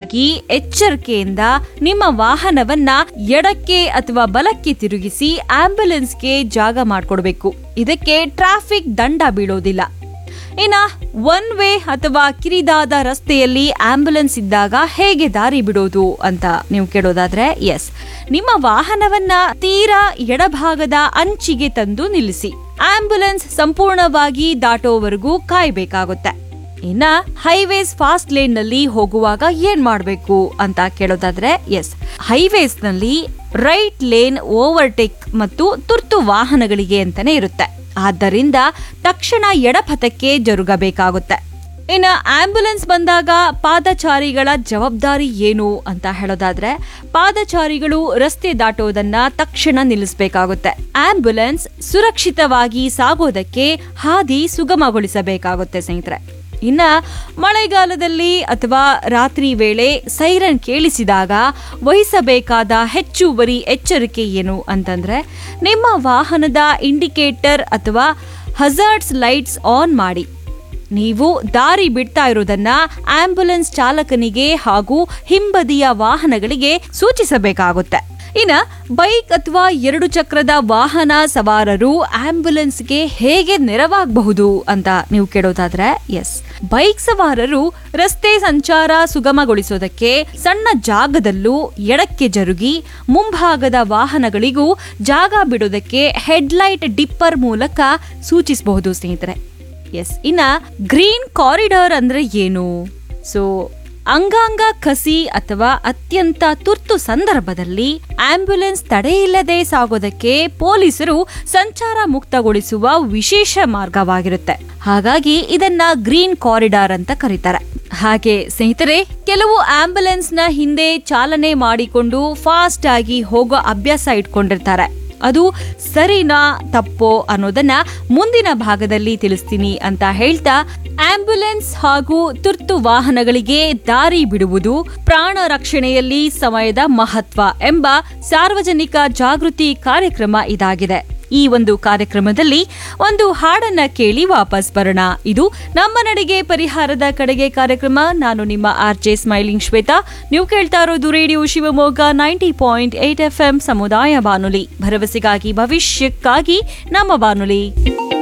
ಹಾಗಾಗಿ ಎಚ್ಚರಿಕೆಯಿಂದ ನಿಮ್ಮ ವಾಹನವನ್ನ ಎಡಕ್ಕೆ ಅಥವಾ ಬಲಕ್ಕೆ ತಿರುಗಿಸಿ ಆಂಬ್ಯುಲೆನ್ಸ್ಗೆ ಜಾಗ ಮಾಡಿಕೊಡ್ಬೇಕು ಇದಕ್ಕೆ ಟ್ರಾಫಿಕ್ ದಂಡ ಬೀಳೋದಿಲ್ಲ ಇನ್ನ ಒನ್ ವೇ ಅಥವಾ ಕಿರಿದಾದ ರಸ್ತೆಯಲ್ಲಿ ಆಂಬ್ಯುಲೆನ್ಸ್ ಇದ್ದಾಗ ಹೇಗೆ ದಾರಿ ಬಿಡೋದು ಅಂತ ನೀವು ಕೇಳೋದಾದ್ರೆ ಎಸ್ ನಿಮ್ಮ ವಾಹನವನ್ನ ತೀರಾ ಎಡಭಾಗದ ಅಂಚಿಗೆ ತಂದು ನಿಲ್ಲಿಸಿ ಆಂಬ್ಯುಲೆನ್ಸ್ ಸಂಪೂರ್ಣವಾಗಿ ದಾಟೋವರೆಗೂ ಕಾಯ್ಬೇಕಾಗುತ್ತೆ ಇನ್ನ ಹೈವೇಸ್ ಫಾಸ್ಟ್ ಲೇನ್ ನಲ್ಲಿ ಹೋಗುವಾಗ ಏನ್ ಮಾಡ್ಬೇಕು ಅಂತ ಕೇಳೋದಾದ್ರೆ ಎಸ್ ಹೈವೇಸ್ ನಲ್ಲಿ ರೈಟ್ ಲೇನ್ ಓವರ್ಟೇಕ್ ಮತ್ತು ತುರ್ತು ವಾಹನಗಳಿಗೆ ಅಂತಾನೆ ಇರುತ್ತೆ ಆದ್ದರಿಂದ ತಕ್ಷಣ ಎಡಪಥಕ್ಕೆ ಜರುಗಬೇಕಾಗುತ್ತೆ ಇನ್ನು ಆಂಬ್ಯುಲೆನ್ಸ್ ಬಂದಾಗ ಪಾದಚಾರಿಗಳ ಜವಾಬ್ದಾರಿ ಏನು ಅಂತ ಹೇಳೋದಾದ್ರೆ ಪಾದಚಾರಿಗಳು ರಸ್ತೆ ದಾಟೋದನ್ನ ತಕ್ಷಣ ನಿಲ್ಲಿಸಬೇಕಾಗುತ್ತೆ ಆಂಬ್ಯುಲೆನ್ಸ್ ಸುರಕ್ಷಿತವಾಗಿ ಸಾಗೋದಕ್ಕೆ ಹಾದಿ ಸುಗಮಗೊಳಿಸಬೇಕಾಗುತ್ತೆ ಸ್ನೇಹಿತರೆ ಇನ್ನ ಮಳೆಗಾಲದಲ್ಲಿ ಅಥವಾ ರಾತ್ರಿ ವೇಳೆ ಸೈರನ್ ಕೇಳಿಸಿದಾಗ ವಹಿಸಬೇಕಾದ ಹೆಚ್ಚುವರಿ ಎಚ್ಚರಿಕೆ ಏನು ಅಂತಂದ್ರೆ ನಿಮ್ಮ ವಾಹನದ ಇಂಡಿಕೇಟರ್ ಅಥವಾ ಹಜಾರ್ಡ್ಸ್ ಲೈಟ್ಸ್ ಆನ್ ಮಾಡಿ ನೀವು ದಾರಿ ಬಿಡ್ತಾ ಇರೋದನ್ನ ಆಂಬ್ಯುಲೆನ್ಸ್ ಚಾಲಕನಿಗೆ ಹಾಗೂ ಹಿಂಬದಿಯ ವಾಹನಗಳಿಗೆ ಸೂಚಿಸಬೇಕಾಗುತ್ತೆ ಇನ್ನ ಬೈಕ್ ಅಥವಾ ಎರಡು ಚಕ್ರದ ವಾಹನ ಸವಾರರು ಆಂಬ್ಯುಲೆನ್ಸ್ಗೆ ಹೇಗೆ ನೆರವಾಗಬಹುದು ಅಂತ ನೀವು ಕೇಳೋದಾದ್ರೆ ಎಸ್ ಬೈಕ್ ಸವಾರರು ರಸ್ತೆ ಸಂಚಾರ ಸುಗಮಗೊಳಿಸೋದಕ್ಕೆ ಸಣ್ಣ ಜಾಗದಲ್ಲೂ ಎಡಕ್ಕೆ ಜರುಗಿ ಮುಂಭಾಗದ ವಾಹನಗಳಿಗೂ ಜಾಗ ಬಿಡೋದಕ್ಕೆ ಹೆಡ್ಲೈಟ್ ಡಿಪ್ಪರ್ ಮೂಲಕ ಸೂಚಿಸಬಹುದು ಸ್ನೇಹಿತರೆ ಎಸ್ ಇನ್ನ ಗ್ರೀನ್ ಕಾರಿಡಾರ್ ಅಂದ್ರೆ ಏನು ಸೊ ಅಂಗಾಂಗ ಕಸಿ ಅಥವಾ ಅತ್ಯಂತ ತುರ್ತು ಸಂದರ್ಭದಲ್ಲಿ ಆಂಬ್ಯುಲೆನ್ಸ್ ತಡೆಯಿಲ್ಲದೆ ಸಾಗೋದಕ್ಕೆ ಪೊಲೀಸರು ಸಂಚಾರ ಮುಕ್ತಗೊಳಿಸುವ ವಿಶೇಷ ಮಾರ್ಗವಾಗಿರುತ್ತೆ ಹಾಗಾಗಿ ಇದನ್ನ ಗ್ರೀನ್ ಕಾರಿಡಾರ್ ಅಂತ ಕರೀತಾರೆ ಹಾಗೆ ಸ್ನೇಹಿತರೆ ಕೆಲವು ಆಂಬ್ಯುಲೆನ್ಸ್ ನ ಹಿಂದೆ ಚಾಲನೆ ಮಾಡಿಕೊಂಡು ಫಾಸ್ಟ್ ಆಗಿ ಹೋಗೋ ಅಭ್ಯಾಸ ಇಟ್ಕೊಂಡಿರ್ತಾರೆ ಅದು ಸರಿನಾ ತಪ್ಪೋ ಅನ್ನೋದನ್ನ ಮುಂದಿನ ಭಾಗದಲ್ಲಿ ತಿಳಿಸ್ತೀನಿ ಅಂತ ಹೇಳ್ತಾ ಆಂಬ್ಯುಲೆನ್ಸ್ ಹಾಗೂ ತುರ್ತು ವಾಹನಗಳಿಗೆ ದಾರಿ ಬಿಡುವುದು ಪ್ರಾಣ ರಕ್ಷಣೆಯಲ್ಲಿ ಸಮಯದ ಮಹತ್ವ ಎಂಬ ಸಾರ್ವಜನಿಕ ಜಾಗೃತಿ ಕಾರ್ಯಕ್ರಮ ಇದಾಗಿದೆ ಈ ಒಂದು ಕಾರ್ಯಕ್ರಮದಲ್ಲಿ ಒಂದು ಹಾಡನ್ನ ಕೇಳಿ ವಾಪಸ್ ಬರೋಣ ಇದು ನಮ್ಮ ನಡಿಗೆ ಪರಿಹಾರದ ಕಡೆಗೆ ಕಾರ್ಯಕ್ರಮ ನಾನು ನಿಮ್ಮ ಆರ್ ಜೆ ಸ್ಮೈಲಿಂಗ್ ಶ್ವೇತಾ ನೀವು ಕೇಳ್ತಾ ಇರೋದು radio Shivamogga ninety point eight FM ಎಂ ಸಮುದಾಯ ಬಾನುಲಿ ಭರವಸೆಗಾಗಿ ಭವಿಷ್ಯಕ್ಕಾಗಿ ನಮ್ಮ ಬಾನುಲಿ